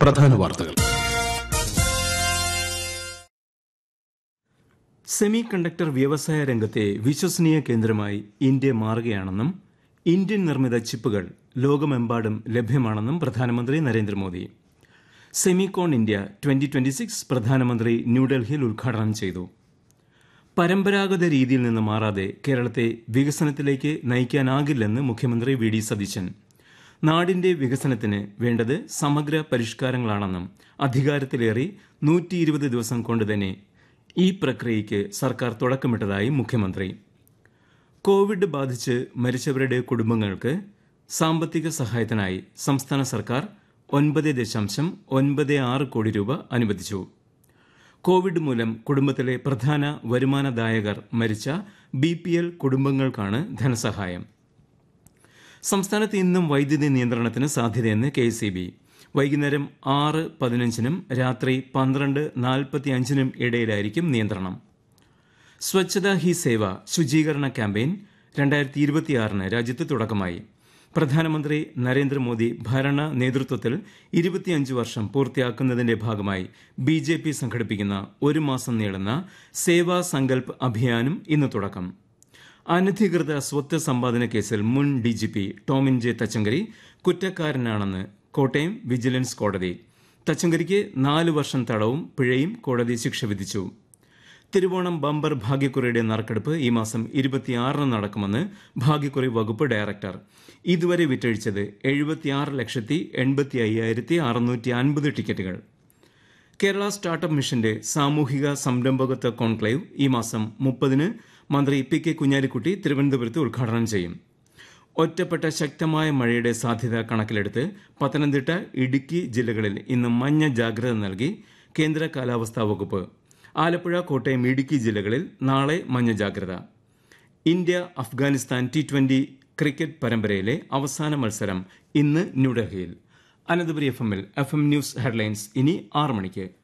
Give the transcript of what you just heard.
പ്രധാന വാർത്തകൾ semi conductor വ്യവസായ രംഗത്തെ വിശ്വസനീയ കേന്ദ്രമായി ഇന്ത്യ മാറുകയാണെന്നും ഇന്ത്യൻ നിർമ്മിത ചിപ്പുകൾ ലോകമെമ്പാടും ലഭ്യമാണെന്നും പ്രധാനമന്ത്രി Narendra Modi semicon India twenty twenty six പ്രധാനമന്ത്രി ന്യൂഡൽഹിയിൽ ഉദ്ഘാടനം ചെയ്തു പരമ്പരാഗത രീതിയിൽ നിന്ന് മാറാതെ കേരളത്തെ വികസനത്തിലേക്ക് നയിക്കാനാകില്ലെന്ന് മുഖ്യമന്ത്രി വി ഡി സതീശൻ നാടിന്റെ വികസനത്തിന് വേണ്ടത് സമഗ്ര പരിഷ്കാരങ്ങളാണെന്നും അധികാരത്തിലേറി നൂറ്റി ഇരുപത് ദിവസം കൊണ്ട് തന്നെ ഈ പ്രക്രിയയ്ക്ക് സർക്കാർ തുടക്കമിട്ടതായി മുഖ്യമന്ത്രി കോവിഡ് ബാധിച്ച് മരിച്ചവരുടെ കുടുംബങ്ങൾക്ക് സാമ്പത്തിക സഹായത്തിനായി സംസ്ഥാന സർക്കാർ ഒൻപത് ദശാംശം ഒൻപത് ആറ് കോടി രൂപ അനുവദിച്ചു കോവിഡ് മൂലം കുടുംബത്തിലെ പ്രധാന വരുമാനദായകർ മരിച്ച ബി പി എൽ കുടുംബങ്ങൾക്കാണ് ധനസഹായം സംസ്ഥാനത്ത് ഇന്നും വൈദ്യുതി നിയന്ത്രണത്തിന് സാധ്യതയെന്ന് കെ സി ബി വൈകുന്നേരം ആറ് പതിനഞ്ചിനും രാത്രി പന്ത്രണ്ട് നാൽപ്പത്തി അഞ്ചിനും ഇടയിലായിരിക്കും നിയന്ത്രണം സ്വച്ഛത ഹി സേവ ശുചീകരണ ക്യാമ്പയിൻ രണ്ടായിരത്തി ഇരുപത്തിയാറിന് രാജ്യത്ത് തുടക്കമായി പ്രധാനമന്ത്രി നരേന്ദ്രമോദി ഭരണ നേതൃത്വത്തിൽ ഇരുപത്തിയഞ്ച് വർഷം പൂർത്തിയാക്കുന്നതിന്റെ ഭാഗമായി ബി ജെ പി സംഘടിപ്പിക്കുന്ന ഒരു മാസം നീളുന്ന സേവാ സങ്കൽപ് അഭിയാനും ഇന്ന് തുടക്കം അനധികൃത സ്വത്ത് സമ്പാദന കേസിൽ മുൻ ഡിജിപി ടോമിൻ ജെ തച്ചങ്കരി കുറ്റക്കാരനാണെന്ന് കോട്ടയം വിജിലൻസ് കോടതി തച്ചങ്കരിക്ക് നാല് വർഷം തടവും പിഴയും കോടതി ശിക്ഷ വിധിച്ചു തിരുവോണം ബമ്പർ ഭാഗ്യക്കുറിയുടെ നറുക്കെടുപ്പ് ഈ മാസം ഇരുപത്തിയാറിന് നടക്കുമെന്ന് ഭാഗ്യക്കുറി വകുപ്പ് ഡയറക്ടർ ഇതുവരെ വിറ്റഴിച്ചത് എഴുപത്തിയാറ് ലക്ഷത്തി എൺപത്തി അയ്യായിരത്തി അറുന്നൂറ്റി അൻപത് ടിക്കറ്റുകൾ കേരള സ്റ്റാർട്ടപ്പ് മിഷന്റെ സാമൂഹിക സംരംഭകത്വ കോൺക്ലേവ് ഈ മാസം മുപ്പതിന് മന്ത്രി പി കെ കുഞ്ഞാലിക്കുട്ടി തിരുവനന്തപുരത്ത് ഉദ്ഘാടനം ചെയ്യും ഒറ്റപ്പെട്ട ശക്തമായ മഴയുടെ സാധ്യത കണക്കിലെടുത്ത് പത്തനംതിട്ട ഇടുക്കി ജില്ലകളിൽ ഇന്ന് മഞ്ഞ ജാഗ്രത നൽകി കേന്ദ്ര കാലാവസ്ഥാ വകുപ്പ് ആലപ്പുഴ കോട്ടയം ഇടുക്കി ജില്ലകളിൽ നാളെ മഞ്ഞ ജാഗ്രത India Afghanistan T twenty cricket പരമ്പരയിലെ അവസാന മത്സരം ഇന്ന് ന്യൂഡൽഹിയിൽ അനന്തപുരി എഫ് എമ്മിൽ എഫ് എം ന്യൂസ് ഹെഡ്ലൈൻസ് ഇനി ആറ് മണിക്ക്